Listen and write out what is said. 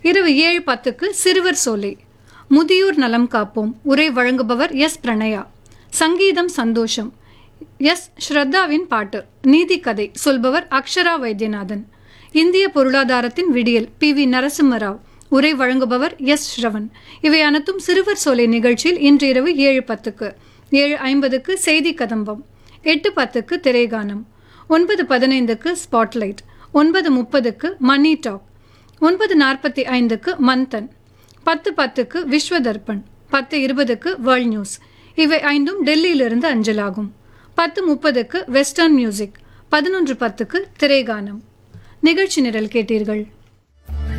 இரவு ஏழு பத்துக்கு சிறுவர் சோலை முதியோர் நலம் காப்போம் உரை வழங்குபவர் எஸ் பிரணயா சங்கீதம் சந்தோஷம் எஸ் ஸ்ரத்தாவின் பாட்டு நீதி கதை சொல்பவர் அக்ஷரா வைத்தியநாதன் இந்திய பொருளாதாரத்தின் விடியல் பி வி நரசிம்மராவ் உரை வழங்குபவர் எஸ் ஸ்ரவன் இவை அனைத்தும் சிறுவர் சோலை நிகழ்ச்சியில் இன்று இரவு ஏழு பத்துக்கு ஏழு ஐம்பதுக்கு செய்தி கதம்பம் எட்டு பத்துக்கு திரைகானம் ஒன்பது பதினைந்துக்கு ஸ்பாட்லைட் ஒன்பது முப்பதுக்கு மணி டாக் ஒன்பது நாற்பத்தி ஐந்துக்கு மந்தன் பத்து பத்துக்கு விஸ்வ தர்ப்பண் பத்து இருபதுக்கு வேர்ல்ட் நியூஸ் இவை ஐந்தும் டெல்லியிலிருந்து அஞ்சலாகும் பத்து முப்பதுக்கு வெஸ்டர்ன் மியூசிக் பதினொன்று பத்துக்கு திரைகானம் நிகழ்ச்சி நிரல் கேட்டீர்கள்